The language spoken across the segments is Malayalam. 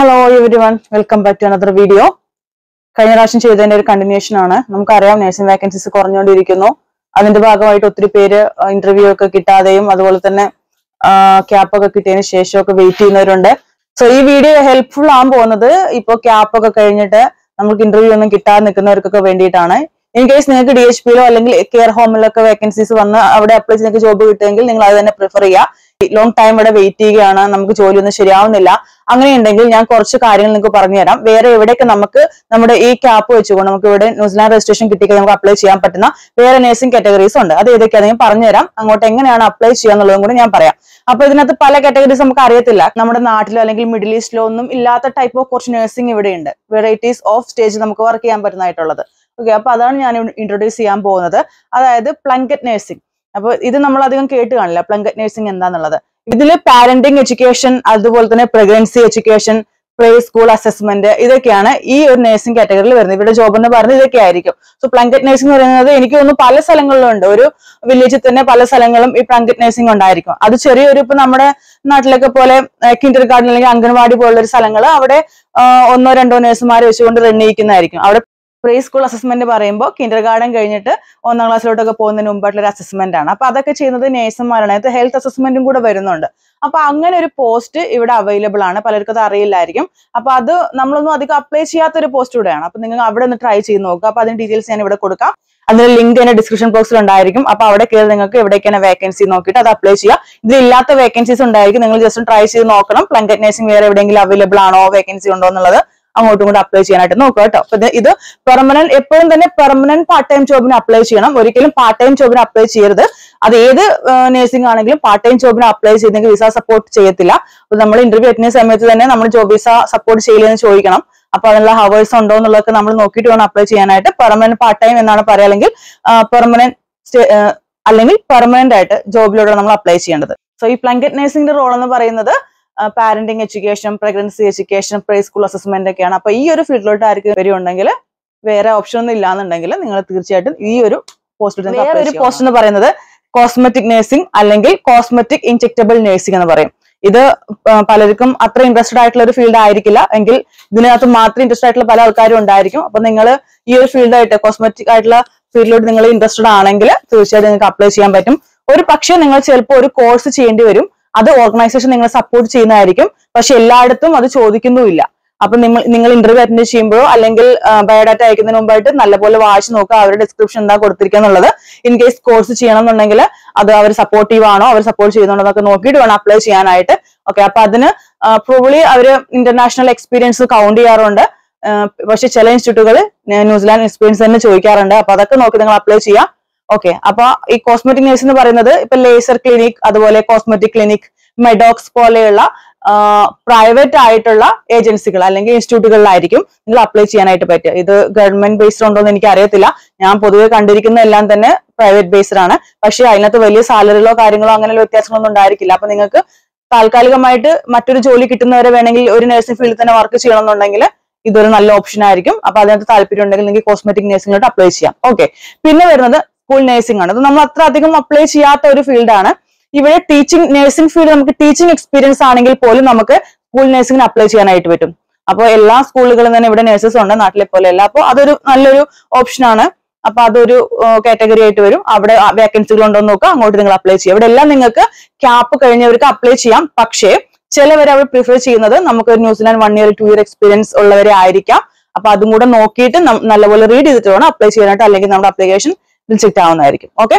hello everyone welcome back to another video കഴിഞ്ഞ പ്രാവശ്യം ചെയ്തതിന്റെ ഒരു കണ്ടിന്യൂഷൻ ആണ് നമുക്കറിയാം നഴ്സിംഗ് വേക്കൻസീസ് കുറഞ്ഞുകൊണ്ടിരിക്കുന്നു അതിന്റെ ഭാഗമായിട്ട് ഒത്തിരി പേര് ഇന്റർവ്യൂ ഒക്കെ കിട്ടാതെയും അതുപോലെ തന്നെ ക്യാപ്പ് ഒക്കെ കിട്ടിയതിന് ശേഷമൊക്കെ വെയിറ്റ് ചെയ്യുന്നവരുണ്ട് സോ ഈ വീഡിയോ ഹെൽപ്ഫുൾ ആകാൻ പോകുന്നത് ഇപ്പോൾ ക്യാപ്പ് ഒക്കെ കഴിഞ്ഞിട്ട് നമുക്ക് ഇന്റർവ്യൂ ഒന്നും കിട്ടാതെ നിൽക്കുന്നവർക്കൊക്കെ വേണ്ടിയിട്ടാണ് ഇൻ കേസ് നിങ്ങൾക്ക് ഡി എച്ച് പിയിലോ അല്ലെങ്കിൽ കെയർ ഹോമിലൊക്കെ വേക്കൻസീസ് വന്ന് അവിടെ അപ്ലൈ ചെയ്ത് നിങ്ങൾക്ക് ജോബ് കിട്ടുമെങ്കിൽ നിങ്ങൾ അത് തന്നെ പ്രിഫർ ചെയ്യുക ലോങ് ടൈം ഇവിടെ വെയിറ്റ് ചെയ്യുകയാണ് നമുക്ക് ജോലിയൊന്നും ശരിയാവുന്നില്ല അങ്ങനെയുണ്ടെങ്കിൽ ഞാൻ കുറച്ച് കാര്യങ്ങൾ നിങ്ങൾക്ക് പറഞ്ഞുതരാം വേറെ എവിടെയൊക്കെ നമുക്ക് നമ്മുടെ ഈ ക്യാപ്പ് വെച്ചുകൊണ്ട് നമുക്ക് ഇവിടെ ന്യൂസിലാൻഡ് രജിസ്ട്രേഷൻ കിട്ടിയാൽ നമുക്ക് അപ്ലൈ ചെയ്യാൻ പറ്റുന്ന വേറെ നഴ്സിംഗ് കാറ്റഗറീസ് ഉണ്ട് അത് ഏതൊക്കെയാണ് ഞാൻ പറഞ്ഞുതരാം അങ്ങോട്ട് എങ്ങനെയാണ് അപ്ലൈ ചെയ്യുക എന്നുള്ളതും കൂടി ഞാൻ പറയാം അപ്പൊ ഇതിനകത്ത് പല കാറ്റഗറീസ് നമുക്ക് അറിയത്തില്ല നമ്മുടെ നാട്ടിലോ അല്ലെങ്കിൽ മിഡിൽ ഈസ്റ്റിലോ ഒന്നും ഇല്ലാത്ത ടൈപ്പ് ഓഫ് കുറച്ച് നഴ്സിംഗ് ഇവിടെ ഉണ്ട് വെറൈറ്റീസ് ഓഫ് സ്റ്റേജ് നമുക്ക് വർക്ക് ചെയ്യാൻ പറ്റുന്നതായിട്ടുള്ളത് ഓക്കെ അപ്പൊ അതാണ് ഞാൻ ഇൻട്രൊഡ്യൂസ് ചെയ്യാൻ പോകുന്നത് അതായത് പ്ലങ്കറ്റ് നഴ്സിംഗ് അപ്പൊ ഇത് നമ്മൾ അധികം കേട്ട് കാണില്ല പ്ലങ്കറ്റ് നഴ്സിംഗ് എന്താന്നുള്ളത് ഇതില് പാരന്റിങ് എഡ്യൂക്കേഷൻ അതുപോലെ തന്നെ pregnancy education play school assessment ഇതൊക്കെയാണ് ഈ ഒരു നഴ്സിംഗ് കാറ്റഗറിയിൽ വരുന്നത് ഇവിടെ ജോബ് എന്ന് പറയുന്നത് ഇതൊക്കെ ആയിരിക്കും സോ പ്ലങ്കറ്റ് നഴ്സിംഗ് എന്ന് പറയുന്നത് എനിക്ക് തോന്നുന്നു പല സ്ഥലങ്ങളിലും ഉണ്ട് ഒരു വില്ലേജിൽ തന്നെ പല സ്ഥലങ്ങളും ഈ പ്ലങ്കറ്റ് നഴ്സിംഗ് ഉണ്ടായിരിക്കും അത് ചെറിയൊരു ഇപ്പൊ നമ്മുടെ നാട്ടിലൊക്കെ പോലെ കിൻഡർ ഗാർഡൻ അല്ലെങ്കിൽ അംഗൻവാടി പോലുള്ള ഒരു സ്ഥലങ്ങൾ അവിടെ ആ, ഒന്നോ രണ്ടോ നഴ്സുമാരെ വെച്ചുകൊണ്ട് റൺ ചെയ്യിക്കുന്നതായിരിക്കും അവിടെ പ്രീ സ്കൂൾ അസസ്മെന്റ് പറയുമ്പോൾ കിൻഡർ ഗാർഡൻ കഴിഞ്ഞിട്ട് ഒന്നാം ക്ലാസ്സിലോട്ടൊക്കെ പോകുന്നതിന് മുമ്പായിട്ടുള്ള ഒരു അസസ്മെന്റ് ആണ് അപ്പൊ അതൊക്കെ ചെയ്യുന്നത് നേഴ്സുമാരാണ് അത് ഹെൽത്ത് അസസ്മെന്റും കൂടെ വരുന്നുണ്ട് അപ്പൊ അങ്ങനെ ഒരു പോസ്റ്റ് ഇവിടെ അവൈലബിൾ ആണ് പലർക്കും അത് അറിയില്ലായിരിക്കും അപ്പൊ അത് നമ്മളൊന്നും അധികം അപ്ലൈ ചെയ്യാത്ത ഒരു പോസ്റ്റ് കൂടെയാണ് അപ്പൊ നിങ്ങൾ അവിടെ ഒന്ന് ട്രൈ ചെയ്ത് നോക്കുക അപ്പൊ അതിന്റെ ഡീറ്റെയിൽസ് ഞാൻ ഇവിടെ കൊടുക്കാം അതിന്റെ ലിങ്ക് എന്റെ ഡിസ്ക്രിപ്ഷൻ ബോക്സിൽ ഉണ്ടായിരിക്കും അപ്പൊ അവിടെ കയറി നിങ്ങൾക്ക് എവിടേക്കാണ് വേക്കൻസി നോക്കിയിട്ട് അത് അപ്ലൈ ചെയ്യുക ഇതിലില്ലാത്ത വേക്കൻസീസ് ഉണ്ടായിരിക്കും നിങ്ങൾ ജസ്റ്റ് ട്രൈ ചെയ്ത് നോക്കണം പ്ലങ്കറ്റ് നഴ്സിംഗ് വേറെ എവിടെയെങ്കിലും അവൈലബിൾ ആണോ വേക്കൻസി ഉണ്ടോ എന്നുള്ളത് അങ്ങോട്ടും കൂടെ അപ്ലൈ ചെയ്യാനായിട്ട് നോക്കുക കേട്ടോ അപ്പൊ ഇത് ഇത് പെർമനന്റ് എപ്പോഴും തന്നെ പെർമനന്റ് പാർട്ട് ടൈം ജോബിന് അപ്ലൈ ചെയ്യണം ഒരിക്കലും പാർട്ട് ടൈം ജോബിന് അപ്ലൈ ചെയ്യരുത് അത് ഏത് നഴ്സിംഗ് ആണെങ്കിലും പാർട്ട് ടൈം ജോബിന് അപ്ലൈ ചെയ്തെങ്കിൽ വിസ സപ്പോർട്ട് ചെയ്യത്തില്ല അപ്പൊ നമ്മൾ ഇന്റർവ്യൂ എത്തുന്ന സമയത്ത് തന്നെ നമ്മൾ ജോബ് വിസ സപ്പോർട്ട് ചെയ്യില്ലെന്ന് ചോദിക്കണം അപ്പൊ അതിനുള്ള ഹവേഴ്സ് ഉണ്ടോ എന്നുള്ളതൊക്കെ നമ്മൾ നോക്കിയിട്ട് വേണം അപ്ലൈ ചെയ്യാനായിട്ട് പെർമനന്റ് പാർട്ട് ടൈം എന്നാണ് പറയുക അല്ലെങ്കിൽ പെർമനന്റ് അല്ലെങ്കിൽ പെർമനന്റ് ആയിട്ട് ജോബിലൂടെ നമ്മൾ അപ്ലൈ ചെയ്യേണ്ടത് സോ ഈ പ്ലങ്കറ്റ് നഴ്സിംഗിന്റെ റോൾ എന്ന് പറയുന്നത് parenting education pregnancy education preschool assessment ഒക്കെയാണ് അപ്പൊ ഈ ഒരു ഫീൽഡിലോട്ട് ആയിരിക്കും വരുന്നുണ്ടെങ്കിൽ വേറെ ഓപ്ഷൻ ഒന്നും ഇല്ലാന്നുണ്ടെങ്കിൽ നിങ്ങൾ തീർച്ചയായിട്ടും ഈ ഒരു പോസ്റ്റിൽ വേറെ ഒരു പോസ്റ്റ് എന്ന് പറയുന്നത് കോസ്മെറ്റിക് നഴ്സിംഗ് അല്ലെങ്കിൽ കോസ്മെറ്റിക് ഇൻജെക്ടബിൾ നഴ്സിംഗ് എന്ന് പറയും ഇത് ആ, പലർക്കും അത്ര ഇൻട്രസ്റ്റഡ് ആയിട്ടുള്ള ഒരു ഫീൽഡ് ആയിരിക്കില്ല എങ്കിൽ ഇതിനകത്ത് മാത്രം ഇൻട്രസ്റ്റ് ആയിട്ടുള്ള പല ആൾക്കാരും ഉണ്ടായിരിക്കും അപ്പൊ നിങ്ങൾ ഈ ഒരു ഫീൽഡായിട്ട് കോസ്മെറ്റിക് ആയിട്ടുള്ള ഫീൽഡിലോട്ട് നിങ്ങൾ ഇൻട്രസ്റ്റഡ് ആണെങ്കിൽ തീർച്ചയായിട്ടും നിങ്ങൾക്ക് അപ്ലൈ ചെയ്യാൻ പറ്റും ഒരു പക്ഷേ നിങ്ങൾ ചിലപ്പോൾ ഒരു കോഴ്സ് ചെയ്യേണ്ടി വരും അത് ഓർഗനൈസേഷൻ നിങ്ങളെ സപ്പോർട്ട് ചെയ്യുന്നതായിരിക്കും പക്ഷെ എല്ലായിടത്തും അത് ചോദിക്കുന്നുമില്ല അപ്പൊ നിങ്ങൾ നിങ്ങൾ ഇന്റർവ്യൂ അറ്റൻഡ് ചെയ്യുമ്പോഴോ അല്ലെങ്കിൽ ബയോഡാറ്റ അയക്കുന്നതിന് മുമ്പായിട്ട് നല്ലപോലെ വായിച്ച് നോക്കുക അവരുടെ ഡിസ്ക്രിപ്ഷൻ എന്താ കൊടുത്തിരിക്കുക എന്നുള്ളത് ഇൻ കേസ് കോഴ്സ് ചെയ്യണം എന്നുണ്ടെങ്കിൽ അത് അവർ സപ്പോർട്ടീവ് ആണോ അവർ സപ്പോർട്ട് ചെയ്യുന്നുണ്ടോ നോക്കിയിട്ട് വേണം അപ്ലൈ ചെയ്യാനായിട്ട് ഓക്കെ അപ്പൊ അതിന് പ്രോബ്ലി അവർ ഇന്റർനാഷണൽ എക്സ്പീരിയൻസ് കൗണ്ട് ചെയ്യാറുണ്ട് ആ, പക്ഷെ ചില ഇൻസ്റ്റിറ്റ്യൂട്ടുകൾ ന്യൂസിലാൻഡ് എക്സ്പീരിയൻസ് തന്നെ ചോദിക്കാറുണ്ട് അപ്പൊ അതൊക്കെ നോക്കി നിങ്ങൾ അപ്ലൈ ചെയ്യാം ഓക്കെ അപ്പൊ ഈ കോസ്മെറ്റിക് നേഴ്സ് എന്ന് പറയുന്നത് ഇപ്പൊ ലേസർ ക്ലിനിക് അതുപോലെ കോസ്മെറ്റിക് ക്ലിനിക് മെഡോക്സ് പോലെയുള്ള പ്രൈവറ്റ് ആയിട്ടുള്ള ഏജൻസികൾ അല്ലെങ്കിൽ ഇൻസ്റ്റിറ്റ്യൂട്ടുകളിലായിരിക്കും നിങ്ങൾ അപ്ലൈ ചെയ്യാനായിട്ട് പറ്റുക ഇത് ഗവൺമെന്റ് ബേസ്ഡ് ഉണ്ടോ എന്ന് എനിക്ക് അറിയത്തില്ല ഞാൻ പൊതുവെ കണ്ടിരിക്കുന്ന എല്ലാം തന്നെ പ്രൈവറ്റ് ബേസ്ഡ് ആണ് പക്ഷെ അതിനകത്ത് വലിയ സാലറികളോ കാര്യങ്ങളോ അങ്ങനെയുള്ള വ്യത്യാസങ്ങളൊന്നും ഉണ്ടായിരിക്കില്ല അപ്പൊ നിങ്ങൾക്ക് താൽക്കാലികമായിട്ട് മറ്റൊരു ജോലി കിട്ടുന്നവരെ വേണമെങ്കിൽ ഒരു നഴ്സിംഗ് ഫീൽഡിൽ തന്നെ വർക്ക് ചെയ്യണമെന്നുണ്ടെങ്കിൽ ഇതൊരു നല്ല ഓപ്ഷൻ ആയിരിക്കും അപ്പൊ അതിനകത്ത് താല്പര്യം ഉണ്ടെങ്കിൽ നിങ്ങൾക്ക് കോസ്മെറ്റിക് നഴ്സിംഗിലോട്ട് അപ്ലൈ ചെയ്യാം ഓക്കെ പിന്നെ വരുന്നത് സ്കൂൾ നഴ്സിംഗ് ആണ് ഇത് നമ്മൾ അത്ര അധികം അപ്ലൈ ചെയ്യാത്ത ഒരു ഫീൽഡാണ് ഇവിടെ ടീച്ചിങ് നഴ്സിംഗ് ഫീൽഡ് നമുക്ക് ടീച്ചിങ് എക്സ്പീരിയൻസ് ആണെങ്കിൽ പോലും നമുക്ക് സ്കൂൾ നഴ്സിംഗിന് അപ്ലൈ ചെയ്യാനായിട്ട് പറ്റും അപ്പോൾ എല്ലാ സ്കൂളുകളിലും തന്നെ ഇവിടെ നഴ്സസ് ഉണ്ട് നാട്ടിലെ പോലെ അല്ല അപ്പോൾ അതൊരു നല്ലൊരു ഓപ്ഷൻ ആണ് അപ്പൊ അതൊരു കാറ്റഗറി ആയിട്ട് വരും അവിടെ വേക്കൻസികൾ ഉണ്ടോ എന്ന് നോക്കുക അങ്ങോട്ട് നിങ്ങൾ അപ്ലൈ ചെയ്യുക ഇവിടെ എല്ലാം നിങ്ങൾക്ക് ക്യാപ്പ് കഴിഞ്ഞവർക്ക് അപ്ലൈ ചെയ്യാം പക്ഷേ ചിലവർ അവർ പ്രിഫർ ചെയ്യുന്നത് നമുക്ക് New Zealand one year two year experience ഉള്ളവരെ ആയിരിക്കാം അപ്പൊ അതും കൂടെ നോക്കിയിട്ട് നം- നല്ലപോലെ റീഡ് ചെയ്തിട്ട് വേണം അപ്ലൈ ചെയ്യാനായിട്ട് അല്ലെങ്കിൽ നമ്മുടെ അപ്ലിക്കേഷൻ റിജക്ട് ആവുന്നതായിരിക്കും ഓക്കെ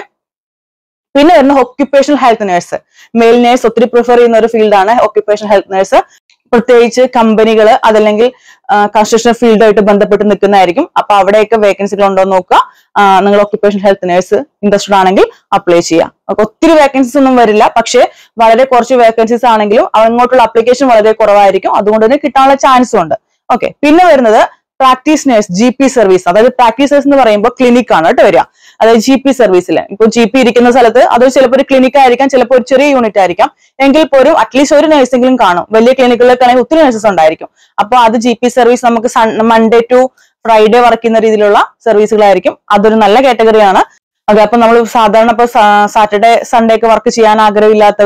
പിന്നെ വരുന്ന occupational health nurse male nurse ഒത്തിരി പ്രിഫർ ചെയ്യുന്ന ഒരു ഫീൽഡാണ് ഒക്യുപ്പേഷണൽ ഹെൽത്ത് നഴ്സ് പ്രത്യേകിച്ച് കമ്പനികൾ അതല്ലെങ്കിൽ കൺസ്ട്രക്ഷൻ ഫീൽഡായിട്ട് ബന്ധപ്പെട്ട് നിൽക്കുന്നതായിരിക്കും അപ്പൊ അവിടെയൊക്കെ വേക്കൻസികൾ ഉണ്ടോ എന്ന് നോക്കുക ആ, നിങ്ങൾ ഒക്യുപ്പേഷൻ ഹെൽത്ത് നഴ്സ് ഇൻട്രസ്റ്റഡ് ആണെങ്കിൽ അപ്ലൈ ചെയ്യാം അപ്പൊ ഒത്തിരി വേക്കൻസീസ് ഒന്നും വരില്ല പക്ഷേ വളരെ കുറച്ച് വേക്കൻസീസ് ആണെങ്കിലും അങ്ങോട്ടുള്ള അപ്ലിക്കേഷൻ വളരെ കുറവായിരിക്കും അതുകൊണ്ട് തന്നെ കിട്ടാനുള്ള ചാൻസും ഉണ്ട് ഓക്കെ പിന്നെ വരുന്നത് practice nurse G P service അതായത് പ്രാക്ടീസ് നേഴ്സ് എന്ന് പറയുമ്പോൾ ക്ലിനിക് ആണ് കേട്ടോ വരിക അതായത് ജി പി സർവീസിൽ ഇപ്പോൾ ജി പി ഇരിക്കുന്ന സ്ഥലത്ത് അത് ചിലപ്പോൾ ഒരു ക്ലിനിക് ആയിരിക്കാം ചിലപ്പോൾ ഒരു ചെറിയ യൂണിറ്റ് ആയിരിക്കാം എങ്കിൽ പോലും അറ്റ്ലീസ്റ്റ് ഒരു നഴ്സെങ്കിലും കാണും വലിയ ക്ലിനിക്കുകളിലൊക്കെ ആണെങ്കിൽ ഒത്തിരി നഴ്സസ് ഉണ്ടായിരിക്കും അപ്പൊ അത് ജി പി സർവീസ് നമുക്ക് മൺഡേ ടു ഫ്രൈഡേ വർക്ക് ചെയ്യുന്ന രീതിയിലുള്ള സർവീസുകളായിരിക്കും അതൊരു നല്ല കാറ്റഗറിയാണ് അതെ അപ്പൊ നമ്മൾ സാധാരണ ഇപ്പൊ സാറ്റർഡേ സൺഡേ ഒക്കെ വർക്ക് ചെയ്യാൻ ആഗ്രഹമില്ലാത്തവരും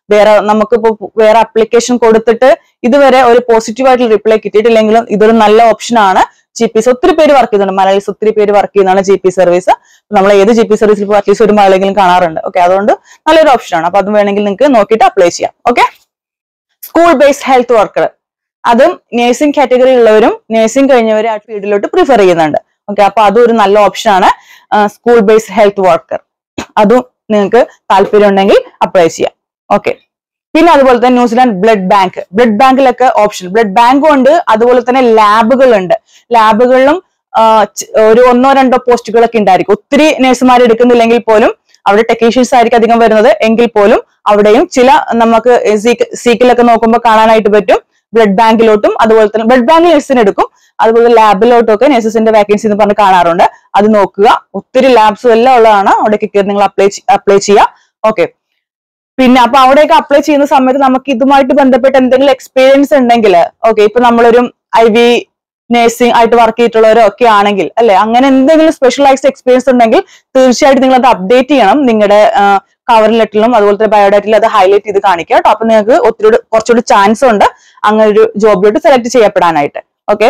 വേറെ നമുക്കിപ്പോ വേറെ അപ്ലിക്കേഷൻ കൊടുത്തിട്ട് ഇതുവരെ ഒരു പോസിറ്റീവ് ആയിട്ടുള്ള റിപ്ലൈ കിട്ടിയിട്ടില്ലെങ്കിലും ഇതൊരു നല്ല ഓപ്ഷൻ ആണ് ജി പി എസ് ഒത്തിരി പേര് വർക്ക് ചെയ്യുന്നുണ്ട് മലയാളീസ് ഒത്തിരി പേര് വർക്ക് ചെയ്യുന്നതാണ് ജി പി സർവീസ് നമ്മൾ ഏത് ജി പി സർവീസിൽ ഇപ്പോൾ അറ്റ്ലീസ്റ്റ് ഒരു മലയാളെങ്കിലും കാണാറുണ്ട് ഓക്കെ അതുകൊണ്ട് നല്ലൊരു ഓപ്ഷൻ ആണ് അപ്പൊ അത് വേണമെങ്കിൽ നിങ്ങൾക്ക് നോക്കിയിട്ട് അപ്ലൈ ചെയ്യാം okay school based health worker അതും നേഴ്സിംഗ് കാറ്റഗറി ഉള്ളവരും നേഴ്സിംഗ് കഴിഞ്ഞവരും ആ ഫീൽഡിലോട്ട് പ്രിഫർ ചെയ്യുന്നുണ്ട് ഓക്കെ അപ്പൊ അതും ഒരു നല്ല ഓപ്ഷൻ ആണ് സ്കൂൾ ബേസ്ഡ് ഹെൽത്ത് വർക്കർ അതും നിങ്ങൾക്ക് താല്പര്യം ഉണ്ടെങ്കിൽ അപ്ലൈ ചെയ്യാം ഓക്കെ പിന്നെ അതുപോലെ തന്നെ ന്യൂസിലാൻഡ് ബ്ലഡ് ബാങ്ക് ബ്ലഡ് ബാങ്കിലൊക്കെ ഓപ്ഷൻ ബ്ലഡ് ബാങ്കും ഉണ്ട് അതുപോലെ തന്നെ ലാബുകളുണ്ട് ലാബുകളിലും ഒരു ഒന്നോ രണ്ടോ പോസ്റ്റുകളൊക്കെ ഉണ്ടായിരിക്കും ഒത്തിരി നഴ്സുമാർ എടുക്കുന്നില്ലെങ്കിൽ പോലും അവിടെ ടെക്നീഷ്യൻസ് ആയിരിക്കും അധികം വരുന്നത് എങ്കിൽ പോലും അവിടെയും ചില നമുക്ക് സീക്കിലൊക്കെ നോക്കുമ്പോൾ കാണാനായിട്ട് പറ്റും ബ്ലഡ് ബാങ്കിലോട്ടും അതുപോലെ തന്നെ ബ്ലഡ് ബാങ്ക് നഴ്സിന് എടുക്കും അതുപോലെ ലാബിലോട്ടും ഒക്കെ നഴ്സസിന്റെ വാക്കൻസി എന്ന് പറഞ്ഞ് കാണാറുണ്ട് അത് നോക്കുക ഒത്തിരി ലാബ്സും എല്ലാം ഉള്ളതാണ് അവിടേക്ക് കയറി നിങ്ങൾ അപ്ലൈ അപ്ലൈ ചെയ്യുക ഓക്കെ പിന്നെ അപ്പൊ അവിടെയൊക്കെ അപ്ലൈ ചെയ്യുന്ന സമയത്ത് നമുക്ക് ഇതുമായിട്ട് ബന്ധപ്പെട്ട് എന്തെങ്കിലും എക്സ്പീരിയൻസ് ഉണ്ടെങ്കിൽ ഓക്കെ ഇപ്പൊ നമ്മളൊരു ഐ വി നഴ്സിംഗ് ആയിട്ട് വർക്ക് ചെയ്തിട്ടുള്ളവരോ ഒക്കെ ആണെങ്കിൽ അല്ലെ അങ്ങനെ എന്തെങ്കിലും സ്പെഷ്യലൈസ്ഡ് എക്സ്പീരിയൻസ് ഉണ്ടെങ്കിൽ തീർച്ചയായിട്ടും നിങ്ങൾ അത് അപ്ഡേറ്റ് ചെയ്യണം നിങ്ങളുടെ കവർ ലെറ്ററിലും അതുപോലെ തന്നെ ബയോഡാറ്റയിലും അത് ഹൈലൈറ്റ് ചെയ്ത് കാണിക്കുക കേട്ടോ അപ്പൊ നിങ്ങൾക്ക് ഒത്തിരി കുറച്ചുകൂടി ചാൻസ് ഉണ്ട് അങ്ങനെ ഒരു ജോബിലോട്ട് സെലക്ട് ചെയ്യപ്പെടാനായിട്ട് ഓക്കെ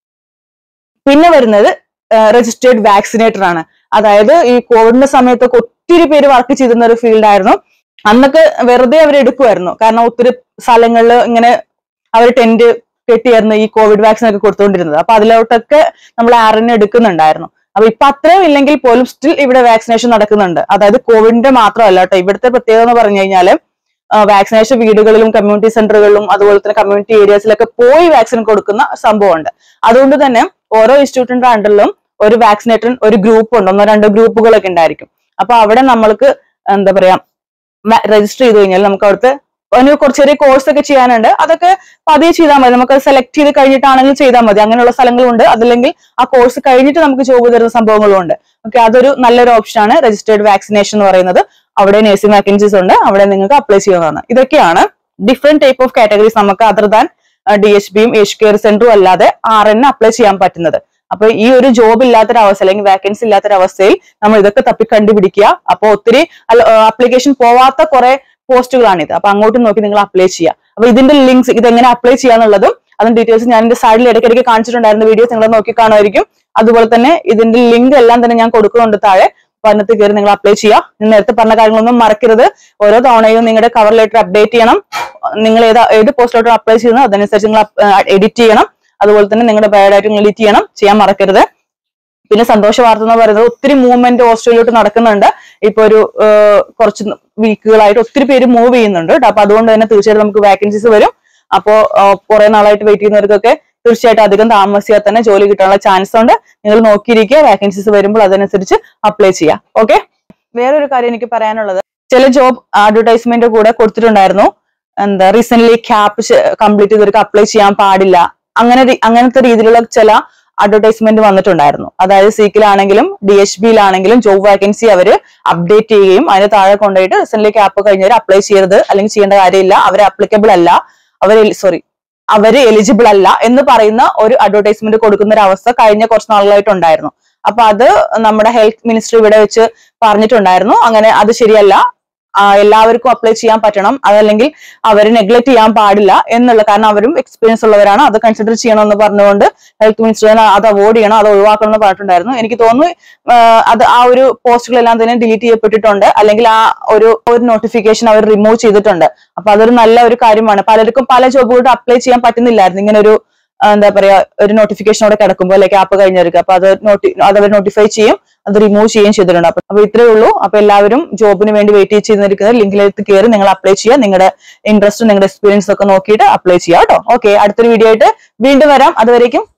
പിന്നെ വരുന്നത് രജിസ്റ്റേർഡ് വാക്സിനേറ്റർ ആണ് അതായത് ഈ കോവിഡിന്റെ സമയത്തൊക്കെ ഒത്തിരി പേര് വർക്ക് ചെയ്തിരുന്ന ഒരു ഫീൽഡ് ആയിരുന്നു അന്നൊക്കെ വെറുതെ അവർ എടുക്കുമായിരുന്നു കാരണം ഒത്തിരി സ്ഥലങ്ങളിൽ ഇങ്ങനെ അവർ ടെന്റ് കെട്ടിയായിരുന്നു ഈ കോവിഡ് വാക്സിൻ ഒക്കെ കൊടുത്തുകൊണ്ടിരുന്നത് അപ്പൊ അതിലോട്ടൊക്കെ നമ്മൾ ആറിന് എടുക്കുന്നുണ്ടായിരുന്നു അപ്പൊ ഇപ്പൊ അത്രയും ഇല്ലെങ്കിൽ പോലും സ്റ്റിൽ ഇവിടെ വാക്സിനേഷൻ നടക്കുന്നുണ്ട് അതായത് കോവിഡിന്റെ മാത്രമല്ല കേട്ടോ ഇവിടുത്തെ പ്രത്യേകത എന്ന് പറഞ്ഞു കഴിഞ്ഞാല് വാക്സിനേഷൻ വീടുകളിലും കമ്മ്യൂണിറ്റി സെന്ററുകളിലും അതുപോലെ തന്നെ കമ്മ്യൂണിറ്റി ഏരിയാസിലൊക്കെ പോയി വാക്സിൻ കൊടുക്കുന്ന സംഭവമുണ്ട് അതുകൊണ്ട് തന്നെ ഓരോ ഇൻസ്റ്റിറ്റ്യൂട്ടിന്റെ അണ്ടറിലും ഒരു വാക്സിനേറ്റർ ഒരു ഗ്രൂപ്പ് ഉണ്ട് ഒന്നോ രണ്ടോ ഗ്രൂപ്പുകളൊക്കെ ഉണ്ടായിരിക്കും അപ്പൊ അവിടെ നമ്മൾക്ക് എന്താ പറയാ രജിസ്റ്റർ ചെയ്ത് കഴിഞ്ഞാൽ നമുക്ക് അവിടുത്തെ അതിന് കുറച്ച് ചെറിയ കോഴ്സ് ഒക്കെ ചെയ്യാനുണ്ട് അതൊക്കെ പതിയെ ചെയ്താൽ മതി നമുക്ക് സെലക്ട് ചെയ്ത് കഴിഞ്ഞിട്ടാണെങ്കിലും ചെയ്താൽ മതി അങ്ങനെയുള്ള സ്ഥലങ്ങളുണ്ട് അതല്ലെങ്കിൽ ആ കോഴ്സ് കഴിഞ്ഞിട്ട് നമുക്ക് ജോബ് തരുന്ന സംഭവങ്ങളും ഉണ്ട് ഓക്കെ അതൊരു നല്ലൊരു ഓപ്ഷൻ ആണ് രജിസ്റ്റേർഡ് വാക്സിനേഷൻ എന്ന് പറയുന്നത് അവിടെ നഴ്സിംഗ് വാക്കൻസീസ് ഉണ്ട് അവിടെ നിങ്ങൾക്ക് അപ്ലൈ ചെയ്യാവുന്നതാണ് ഇതൊക്കെയാണ് ഡിഫറെന്റ് ടൈപ്പ് ഓഫ് കാറ്റഗറീസ് നമുക്ക് അതർ ദാൻ ഡി എച്ച് ബിയും ഏജ് കെയർ സെന്ററും അല്ലാതെ ആർ എൻ അപ്ലൈ ചെയ്യാൻ പറ്റുന്നത് അപ്പൊ ഈ ഒരു ജോബ് ഇല്ലാത്തൊരവസ്ഥ അല്ലെങ്കിൽ വാക്കൻസി ഇല്ലാത്തൊരവസ്ഥയിൽ നമ്മൾ ഇതൊക്കെ തപ്പി കണ്ടുപിടിക്കുക അപ്പൊ ഒത്തിരി അപ്ലിക്കേഷൻ പോവാത്ത കുറെ പോസ്റ്റുകളാണിത് അപ്പൊ അങ്ങോട്ട് നോക്കി നിങ്ങൾ അപ്ലൈ ചെയ്യുക അപ്പൊ ഇതിന്റെ ലിങ്ക്സ് ഇത് എങ്ങനെ അപ്ലൈ ചെയ്യാന്നുള്ളതും അതിന്റെ ഡീറ്റെയിൽസ് ഞാൻ എന്റെ സൈഡിൽ ഇടയ്ക്കിടയ്ക്ക് കാണിച്ചിട്ടുണ്ടായിരുന്ന വീഡിയോസ് നിങ്ങൾ നോക്കി കാണുമായിരിക്കും അതുപോലെ തന്നെ ഇതിന്റെ ലിങ്ക് എല്ലാം തന്നെ ഞാൻ കൊടുക്കുന്നുണ്ട് താഴെ അപ്പൊ അതിനകത്ത് കയറി നിങ്ങൾ അപ്ലൈ ചെയ്യുക ഞാൻ നേരത്തെ പറഞ്ഞ കാര്യങ്ങളൊന്നും മറക്കരുത് ഓരോ തവണയും നിങ്ങളുടെ കവർ ലെറ്റർ അപ്ഡേറ്റ് ചെയ്യണം നിങ്ങൾ ഏത് ഏത് പോസ്റ്റിലോട്ട് അപ്ലൈ ചെയ്യുന്നത് അതനുസരിച്ച് നിങ്ങൾ എഡിറ്റ് ചെയ്യണം അതുപോലെ തന്നെ നിങ്ങളുടെ ബയോഡാറ്റ എഡിറ്റ് ചെയ്യണം ചെയ്യാൻ മറക്കരുത് പിന്നെ സന്തോഷ വാർത്ത എന്ന് പറയുന്നത് ഒത്തിരി മൂവ്മെന്റ് ഓസ്ട്രേലിയയിലോട്ട് നടക്കുന്നുണ്ട് ഇപ്പൊ ഒരു കുറച്ച് വീക്കുകളായിട്ട് ഒത്തിരി പേര് മൂവ് ചെയ്യുന്നുണ്ട് കേട്ടോ അപ്പൊ അതുകൊണ്ട് തന്നെ തീർച്ചയായിട്ടും നമുക്ക് വാക്കൻസീസ് വരും അപ്പോ കുറെ നാളായിട്ട് വെയിറ്റ് ചെയ്യുന്നവർക്കൊക്കെ തീർച്ചയായിട്ടും അധികം താമസിയാതെ തന്നെ ജോലി കിട്ടാനുള്ള ചാൻസ് ഉണ്ട് നിങ്ങൾ നോക്കിയിരിക്കുക വാക്കൻസീസ് വരുമ്പോൾ അതനുസരിച്ച് അപ്ലൈ ചെയ്യാം ഓക്കെ വേറൊരു കാര്യം എനിക്ക് പറയാനുള്ളത് ചില ജോബ് അഡ്വർടൈസ്മെന്റ് കൂടെ കൊടുത്തിട്ടുണ്ടായിരുന്നു എന്താ റീസെന്റ് ക്യാപ്പ് കംപ്ലീറ്റ് ചെയ്തവർക്ക് അപ്ലൈ ചെയ്യാൻ പാടില്ല അങ്ങനെ അങ്ങനത്തെ രീതിയിലുള്ള ചില അഡ്വർടൈസ്മെന്റ് വന്നിട്ടുണ്ടായിരുന്നു അതായത് സീക്കിലാണെങ്കിലും ഡി എച്ച് ബിയിലാണെങ്കിലും ജോബ് വാക്കൻസി അവർ അപ്ഡേറ്റ് ചെയ്യുകയും അതിന് താഴെ കൊണ്ടുപോയിട്ട് റീസെന്റ് ക്യാപ്പ് കഴിഞ്ഞവർ അപ്ലൈ ചെയ്യരുത് അല്ലെങ്കിൽ ചെയ്യേണ്ട കാര്യമില്ല അവർ അപ്ലിക്കബിൾ അല്ല അവർ സോറി അവര് എലിജിബിൾ അല്ല എന്ന് പറയുന്ന ഒരു അഡ്വർടൈസ്മെന്റ് കൊടുക്കുന്ന ഒരു അവസ്ഥ കഴിഞ്ഞ കുറച്ച് നാളുകളായിട്ടുണ്ടായിരുന്നു അപ്പൊ അത് നമ്മുടെ ഹെൽത്ത് മിനിസ്റ്റർ ഇവിടെ വെച്ച് പറഞ്ഞിട്ടുണ്ടായിരുന്നു അങ്ങനെ അത് ശരിയല്ല എല്ലാവർക്കും അപ്ലൈ ചെയ്യാൻ പറ്റണം അതല്ലെങ്കിൽ അവർ നെഗ്ലക്ട് ചെയ്യാൻ പാടില്ല എന്നുള്ള കാരണം അവരും എക്സ്പീരിയൻസ് ഉള്ളവരാണ് അത് കൺസിഡർ ചെയ്യണം എന്ന് പറഞ്ഞുകൊണ്ട് ഹെൽത്ത് മിനിസ്റ്റർ അത് അവോയ്ഡ് ചെയ്യണം അത് ഒഴിവാക്കണം എന്ന് പറഞ്ഞിട്ടുണ്ടായിരുന്നു എനിക്ക് തോന്നുന്നു അത് ആ ഒരു പോസ്റ്റുകളെല്ലാം തന്നെ ഡിലീറ്റ് ചെയ്യപ്പെട്ടിട്ടുണ്ട് അല്ലെങ്കിൽ ആ ഒരു ഒരു നോട്ടിഫിക്കേഷൻ അവർ റിമൂവ് ചെയ്തിട്ടുണ്ട് അപ്പൊ അതൊരു നല്ല ഒരു കാര്യമാണ് പലർക്കും പല ജോബുകളും അപ്ലൈ ചെയ്യാൻ പറ്റുന്നില്ലായിരുന്നു ഇങ്ങനെ ഒരു എന്താ പറയാ ഒരു നോട്ടിഫിക്കേഷനോടെ കിടക്കുമ്പോൾ അല്ലെങ്കിൽ ആപ്പ് കഴിഞ്ഞവർക്ക് അപ്പൊ അത് നോട്ടി അത് അവർ നോട്ടിഫൈ ചെയ്യും അത് റിമൂവ് ചെയ്യുകയും ചെയ്തിട്ടുണ്ട് അപ്പൊ അപ്പൊ ഇത്രേ ഉള്ളൂ അപ്പൊ എല്ലാവരും ജോബിന് വേണ്ടി വെയിറ്റ് ചെയ്തിരിക്കുന്ന ലിങ്കിലേക്ക് കയറി നിങ്ങൾ അപ്ലൈ ചെയ്യുക നിങ്ങളുടെ ഇൻട്രസ്റ്റും നിങ്ങളുടെ എക്സ്പീരിയൻസ് ഒക്കെ നോക്കിയിട്ട് അപ്ലൈ ചെയ്യുക കേട്ടോ ഓക്കെ അടുത്തൊരു വീഡിയോ ആയിട്ട് വീണ്ടും വരാം അതുവരേക്കും